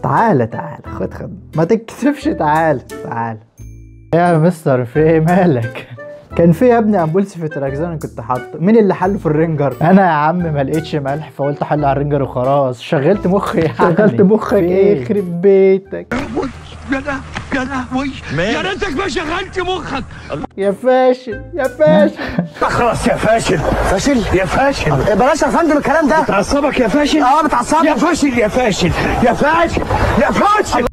تعالى تعالى خد خد ما تكسفش تعالى تعالى يا مستر في ايه مالك كان في يا ابني امبولس في تراكزون كنت حاطه مين اللي حله في الرينجر انا يا عم ما لقيتش ملح فقلت احله على الرينجر وخلاص شغلت مخي يعني شغلت مخك ايه يخرب بيتك يا له يا لهوي يا ريتك ما شغلت مخك يا فاشل يا فاشل خلاص يا فاشل فاشل يا فاشل بلاش يا فندم الكلام ده بتعصبك يا فاشل اه بتعصبني يا فاشل يا فاشل يا فاشل يا فاشل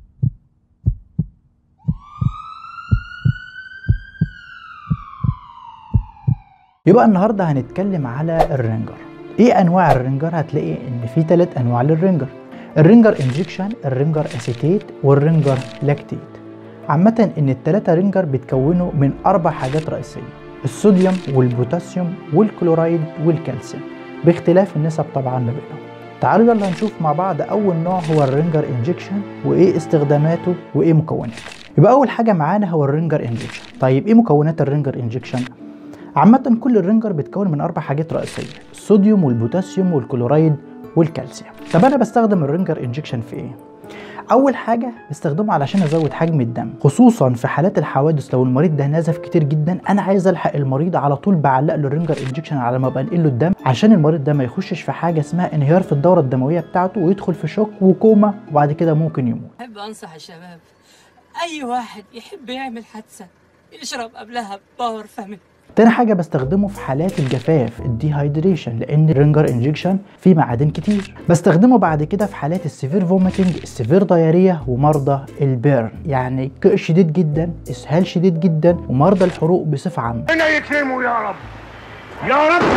يبقى النهارده هنتكلم على الرينجر ايه انواع الرينجر هتلاقي ان في ثلاث انواع للرينجر الرينجر انجكشن الرينجر اسيتيت والرينجر لاكتيت عامة ان الثلاثة رينجر بيتكونوا من اربع حاجات رئيسية الصوديوم والبوتاسيوم والكلورايد والكالسيوم باختلاف النسب طبعا ما بينهم تعالوا يلا نشوف مع بعض اول نوع هو الرينجر انجكشن وايه استخداماته وايه مكوناته يبقى اول حاجة معانا هو الرينجر انجكشن طيب ايه مكونات الرينجر انجكشن عامة كل الرينجر بيتكون من أربع حاجات رئيسية الصوديوم والبوتاسيوم والكلورايد والكالسيوم طب أنا بستخدم الرينجر انجكشن في إيه؟ أول حاجة بستخدمه علشان أزود حجم الدم خصوصا في حالات الحوادث لو المريض ده نزف كتير جدا أنا عايز ألحق المريض على طول بعلق له الرينجر انجكشن على ما بنقل له الدم عشان المريض ده ما يخشش في حاجة اسمها انهيار في الدورة الدموية بتاعته ويدخل في شوك وكوما وبعد كده ممكن يموت أحب أنصح الشباب أي واحد يحب يعمل حادثة يشرب قبلها باور فهمي تاني حاجة بستخدمه في حالات الجفاف الديهايدريشن لأن الرينجر انجكشن فيه معادن كتير بستخدمه بعد كده في حالات السيفير فوميتنج السيفير دايريا ومرضى البيرن يعني كئ شديد جدا اسهال شديد جدا ومرضى الحروق بصفة عامة ربنا يكرمه يا رب يا رب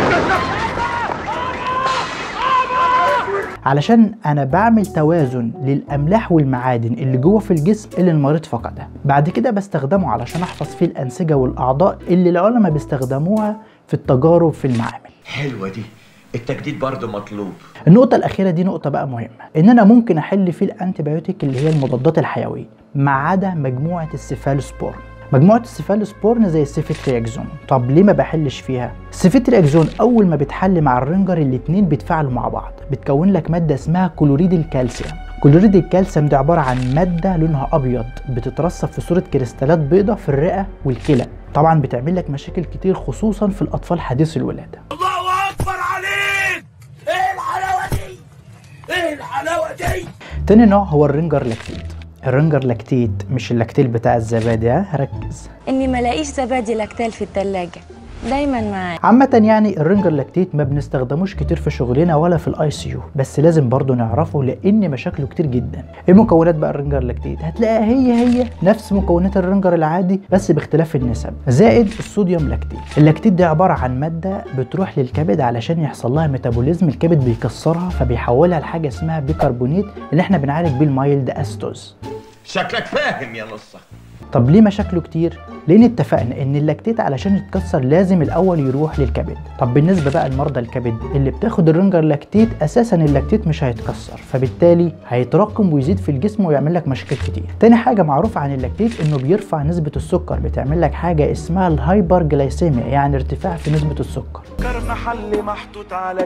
علشان انا بعمل توازن للاملاح والمعادن اللي جوه في الجسم اللي المريض فقدها بعد كده بستخدمه علشان احفظ فيه الانسجه والاعضاء اللي العلماء بيستخدموها في التجارب في المعامل حلوة دي التجديد برضه مطلوب النقطة الأخيرة دي نقطة بقى مهمة إن أنا ممكن أحل فيه الأنتيبيوتيك اللي هي المضادات الحيوية ما عدا مجموعة السيفالوسبورن مجموعة السيفالوسبورن زي السيفيترياكزون طب ليه ما بحلش فيها؟ السيفيترياكزون أول ما بتحل مع الرينجر الاتنين بيتفاعلوا مع بعض بتكون لك مادة اسمها كلوريد الكالسيوم كلوريد الكالسيوم ده عبارة عن مادة لونها أبيض بتترسب في صورة كريستالات بيضة في الرئة والكلى طبعا بتعمل لك مشاكل كتير خصوصا في الأطفال حديث الولادة الله اكبر عليك ايه الحلاوه دي ايه الحلاوه دي تاني نوع هو الرينجر لاكتيت الرينجر لاكتيت مش اللاكتيل بتاع الزبادي ها ركز اني ما لاقيش زبادي لاكتال في التلاجة دايما معايا عامة يعني الرينجر لاكتيت ما بنستخدموش كتير في شغلنا ولا في الاي سي يو بس لازم برضو نعرفه لان مشاكله كتير جدا ايه مكونات بقى الرينجر لاكتيت هتلاقيها هي هي نفس مكونات الرينجر العادي بس باختلاف النسب زائد الصوديوم لاكتيت اللاكتيت دي عبارة عن مادة بتروح للكبد علشان يحصل لها ميتابوليزم الكبد بيكسرها فبيحولها لحاجة اسمها بيكربونات اللي احنا بنعالج بيه المايلد استوز شكلك فاهم يا نصة طب ليه مشاكله كتير؟ لان اتفقنا ان اللاكتيت علشان يتكسر لازم الاول يروح للكبد طب بالنسبه بقى لمرضى الكبد اللي بتاخد الرينجر لاكتيت اساسا اللاكتيت مش هيتكسر فبالتالي هيتراكم ويزيد في الجسم ويعمل لك مشاكل كتير تاني حاجه معروفه عن اللاكتيت انه بيرفع نسبه السكر بتعمل لك حاجه اسمها الهايبر جلايسيميا يعني ارتفاع في نسبه السكر محل محطوط على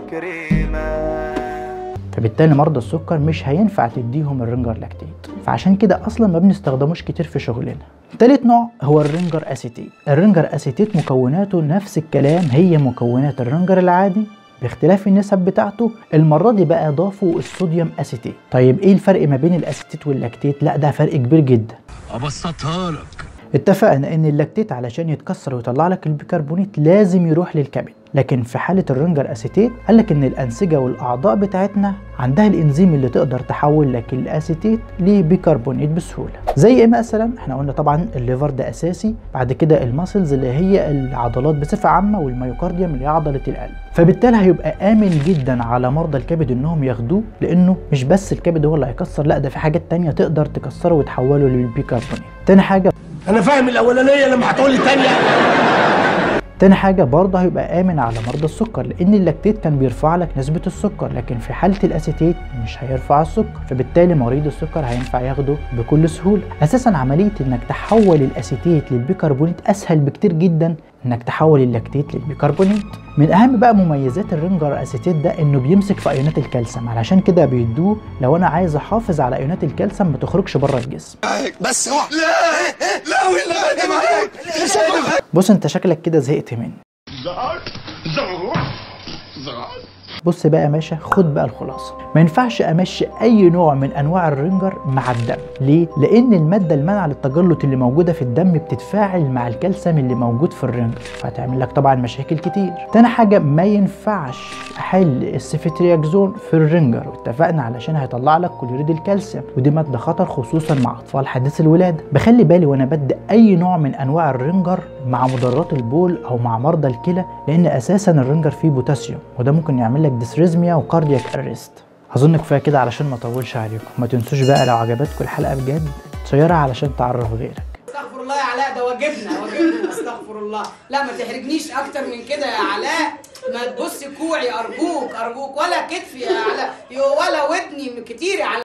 كريمه فبالتالي مرضى السكر مش هينفع تديهم الرينجر لاكتيت فعشان كده اصلا ما بنستخدموش كتير في شغلنا تالت نوع هو الرينجر اسيتيت الرينجر اسيتيت مكوناته نفس الكلام هي مكونات الرينجر العادي باختلاف النسب بتاعته المرة دي بقى ضافوا الصوديوم اسيتيت طيب ايه الفرق ما بين الاسيتيت واللاكتيت لا ده فرق كبير جدا ابسطها لك اتفقنا ان اللاكتيت علشان يتكسر ويطلع لك البيكربونات لازم يروح للكبد لكن في حالة الرينجر اسيتيت قال لك ان الانسجة والاعضاء بتاعتنا عندها الانزيم اللي تقدر تحول لك الاسيتيت لبيكربونات بسهولة زي ايه مثلا احنا قلنا طبعا الليفر ده اساسي بعد كده الماسلز اللي هي العضلات بصفة عامة والميوكارديوم اللي هي عضلة القلب فبالتالي هيبقى امن جدا على مرضى الكبد انهم ياخدوه لانه مش بس الكبد هو اللي هيكسر لا ده في حاجات تانية تقدر تكسره وتحوله للبيكربونات تاني حاجة انا فاهم الاولانيه لما هتقول لي تانية تاني حاجة برضه هيبقى آمن على مرضى السكر لأن اللاكتيت كان بيرفع لك نسبة السكر لكن في حالة الأسيتيت مش هيرفع السكر فبالتالي مريض السكر هينفع ياخده بكل سهولة أساسا عملية إنك تحول الأسيتيت للبيكربونات أسهل بكتير جدا انك تحول اللاكتيت للبيكربونات من اهم بقى مميزات الرينجر اسيتيت ده انه بيمسك في ايونات الكالسيوم علشان كده بيدوه لو انا عايز احافظ على ايونات الكالسيوم ما تخرجش بره الجسم بس اوعى لا لا ولا غادي معاك بص انت شكلك كده زهقت مني بص بقى يا باشا خد بقى الخلاصه ما ينفعش امشي اي نوع من انواع الرنجر مع الدم ليه لان الماده المانعه للتجلط اللي موجوده في الدم بتتفاعل مع الكالسيوم اللي موجود في الرنجر فهتعمل لك طبعا مشاكل كتير تاني حاجه ما ينفعش احل السيفيترياكزون في الرنجر واتفقنا علشان هيطلع لك كلوريد الكالسيوم ودي ماده خطر خصوصا مع اطفال حديث الولاده بخلي بالي وانا بدي اي نوع من انواع الرنجر مع مضرات البول او مع مرضى الكلى لان اساسا الرنجر فيه بوتاسيوم وده ممكن يعمل لك ديسريزميا وكاردياك ارست اظن كفايه كده علشان ما اطولش عليكم ما تنسوش بقى لو عجبتكم الحلقه بجد تشيرها علشان تعرف غيرك استغفر الله يا علاء ده واجبنا واجبنا استغفر الله لا ما تحرجنيش اكتر من كده يا علاء ما تبص كوعي ارجوك ارجوك ولا كتفي يا علاء ولا ودني كتير يا علاء